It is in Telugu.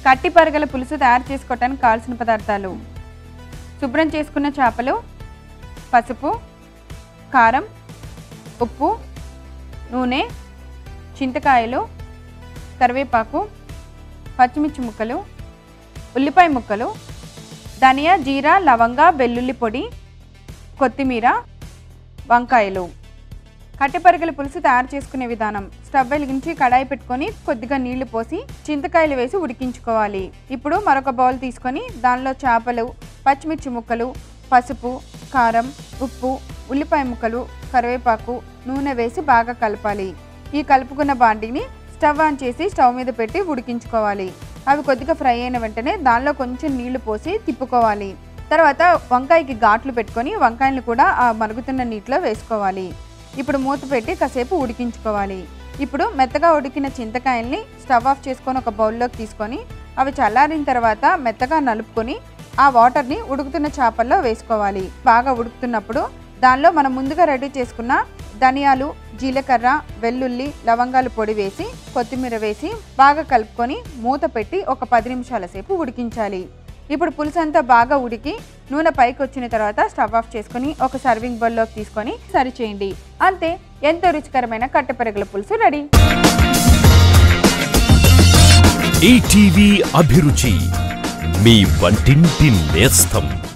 కట్టి పరగల పులుసు తయారు చేసుకోవటానికి కావాల్సిన పదార్థాలు శుభ్రం చేసుకున్న చేపలు పసుపు కారం ఉప్పు నూనె చింతకాయలు కరివేపాకు పచ్చిమిర్చి ముక్కలు ఉల్లిపాయ ముక్కలు ధనియా జీరా లవంగ వెల్లుల్లి పొడి కొత్తిమీర వంకాయలు కట్టెపరగల పులుసు తయారు చేసుకునే విధానం స్టవ్ వెలిగించి కడాయి పెట్టుకొని కొద్దిగా నీళ్లు పోసి చింతకాయలు వేసి ఉడికించుకోవాలి ఇప్పుడు మరొక బౌల్ తీసుకొని దానిలో చేపలు పచ్చిమిర్చి ముక్కలు పసుపు కారం ఉప్పు ఉల్లిపాయ ముక్కలు కరివేపాకు నూనె వేసి బాగా కలపాలి ఈ కలుపుకున్న బాండిని స్టవ్ ఆన్ చేసి స్టవ్ మీద పెట్టి ఉడికించుకోవాలి అవి కొద్దిగా ఫ్రై అయిన వెంటనే దానిలో కొంచెం నీళ్లు పోసి తిప్పుకోవాలి తర్వాత వంకాయకి ఘాట్లు పెట్టుకొని వంకాయలు కూడా ఆ మరుగుతున్న నీటిలో వేసుకోవాలి ఇప్పుడు మూత పెట్టి కాసేపు ఉడికించుకోవాలి ఇప్పుడు మెత్తగా ఉడికిన చింతకాయల్ని స్టవ్ ఆఫ్ చేసుకొని ఒక బౌల్లోకి తీసుకొని అవి చల్లారిన తర్వాత మెత్తగా నలుపుకొని ఆ వాటర్ని ఉడుకుతున్న చేపల్లో వేసుకోవాలి బాగా ఉడుకుతున్నప్పుడు దానిలో మనం ముందుగా రెడీ చేసుకున్న ధనియాలు జీలకర్ర వెల్లుల్లి లవంగాలు పొడి వేసి కొత్తిమీర వేసి బాగా కలుపుకొని మూత పెట్టి ఒక పది నిమిషాల సేపు ఉడికించాలి ఇప్పుడు పులుసు అంతా బాగా ఉడికి నూనె పైకి వచ్చిన తర్వాత స్టవ్ ఆఫ్ చేసుకొని ఒక సర్వింగ్ బౌల్లోకి తీసుకొని సరి చేయండి అంతే ఎంతో రుచికరమైన కట్టెపెరగల పులుసు రెడీ ఈటీవీ అభిరుచి మీ వంటింటి నేస్తం